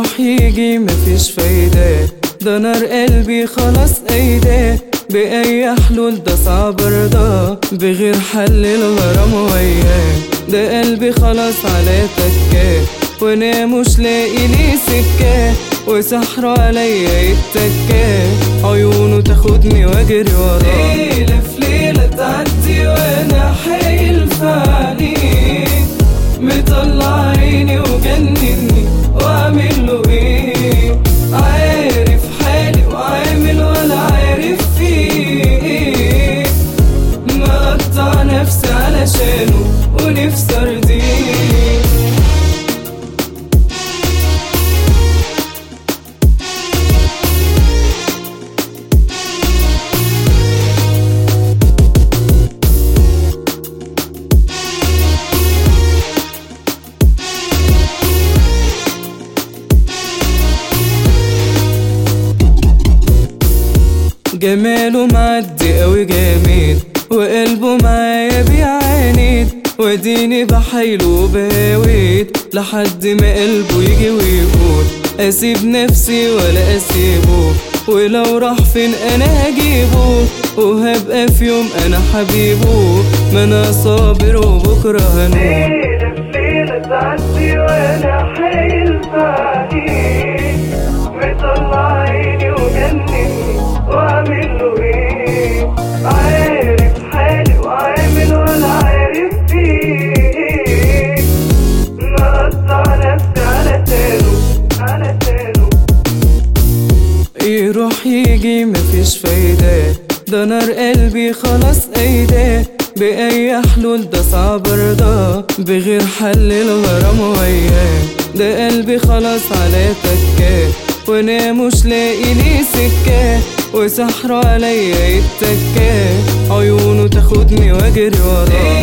يروح يجي مفيش فايدة ده نار قلبي خلاص ايداه بأي حلول ده صعب ارضى بغير حل الغرام وياه ده قلبي خلاص على تكاه وانا مش لاقي لي سكة وسحر عليا يتكاه عيونه تاخدني واجري وراه ليلة في ليلة تعدي وانا حايل في عينيك مطلع عيني وجنني واعمل له ايه عارف حالي وعامل ولا عارف فيه ايه مقطع نفسي علشانه ونفسي ارضيه جماله معدي قوي جامد وقلبه معايا بيعاند واديني بحايله وبهاويت لحد ما قلبه يجي ويقول اسيب نفسي ولا اسيبه ولو راح فين انا هجيبه وهبقى في يوم انا حبيبه ما انا صابر وبكره هنون ليلة في ليلة تعدي وانا حايل في عينيك مطلع عيني وجنني واعمل له ايه عارف حالي وعامل ولا عارف فيه ايه مقطع نفسي على تانو على تانو يروح يجي مفيش فايدة ده نار قلبي خلاص ايداه بأي حلول ده صعب ارضى بغير حل الغرام وياه ده قلبي خلاص على تكاه وانا مش لاقي لي سكة وسحر عليا يتكاه عيونه تاخدني واجري وراه